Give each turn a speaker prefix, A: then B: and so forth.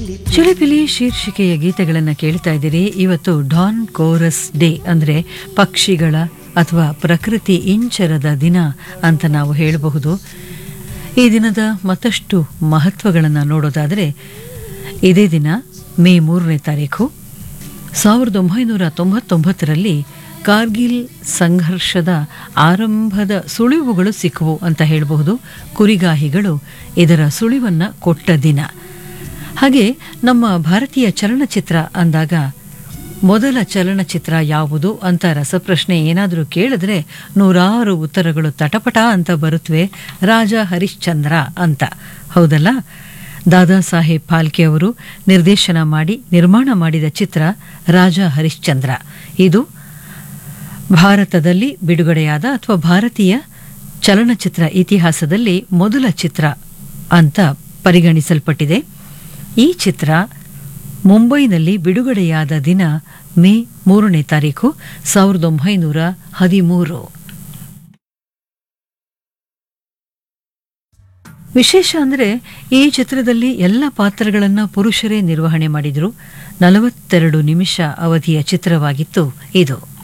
A: ಚಿಲಿಪಿಲಿ ಶೀರ್ಷಿಕೆಯ ಗೀತೆಗಳನ್ನು ಕೇಳ್ತಾ ಇದ್ದೀರಿ ಇವತ್ತು ಡಾನ್ ಕೋರಸ್ ಡೇ ಅಂದರೆ ಪಕ್ಷಿಗಳ ಅಥವಾ ಪ್ರಕೃತಿ ಇಂಚರದ ದಿನ ಅಂತ ನಾವು ಹೇಳಬಹುದು ಈ ದಿನದ ಮತ್ತಷ್ಟು ಮಹತ್ವಗಳನ್ನು ನೋಡೋದಾದರೆ ಇದೇ ದಿನ ಮೇ ಮೂರನೇ ತಾರೀಕು ಸಾವಿರದ ಒಂಬೈನೂರ ತೊಂಬತ್ತೊಂಬತ್ತರಲ್ಲಿ ಕಾರ್ಗಿಲ್ ಸಂಘರ್ಷದ ಆರಂಭದ ಸುಳಿವುಗಳು ಸಿಕ್ಕವು ಅಂತ ಹೇಳಬಹುದು ಕುರಿಗಾಹಿಗಳು ಇದರ ಸುಳಿವನ್ನು ಕೊಟ್ಟ ದಿನ ಹಾಗೆ ನಮ್ಮ ಭಾರತೀಯ ಚಲನಚಿತ್ರ ಅಂದಾಗ ಮೊದಲ ಚಲನಚಿತ್ರ ಯಾವುದು ಅಂತ ರಸಪ್ರಶ್ನೆ ಏನಾದರೂ ಕೇಳಿದ್ರೆ ನೂರಾರು ಉತ್ತರಗಳು ತಟಪಟ ಅಂತ ಬರುತ್ತವೆ ರಾಜ ಹರಿಶ್ಚಂದ್ರ ಅಂತ ಹೌದಲ್ಲ ದಾದಾ ಸಾಹೇಬ್ ಫಾಲ್ಕೆ ಅವರು ನಿರ್ದೇಶನ ಮಾಡಿ ನಿರ್ಮಾಣ ಮಾಡಿದ ಚಿತ್ರ ರಾಜ ಹರಿಶ್ಚಂದ್ರ ಇದು ಭಾರತದಲ್ಲಿ ಬಿಡುಗಡೆಯಾದ ಅಥವಾ ಭಾರತೀಯ ಚಲನಚಿತ್ರ ಇತಿಹಾಸದಲ್ಲಿ ಮೊದಲ ಚಿತ್ರ ಅಂತ ಪರಿಗಣಿಸಲ್ಪಟ್ಟಿದೆ ಈ ಚಿತ್ರ ಮುಂಬೈನಲ್ಲಿ ಬಿಡುಗಡೆಯಾದ ದಿನ ಮೇ ಮೂರನೇ ತಾರೀಕು ಸಾವಿರದ ಒಂಬೈನೂರ ಹದಿಮೂರು ವಿಶೇಷ ಅಂದರೆ ಈ ಚಿತ್ರದಲ್ಲಿ ಎಲ್ಲ ಪಾತ್ರಗಳನ್ನು ಪುರುಷರೇ ನಿರ್ವಹಣೆ ಮಾಡಿದರು ನಲವತ್ತೆರಡು ನಿಮಿಷ ಅವಧಿಯ ಚಿತ್ರವಾಗಿತ್ತು ಇದು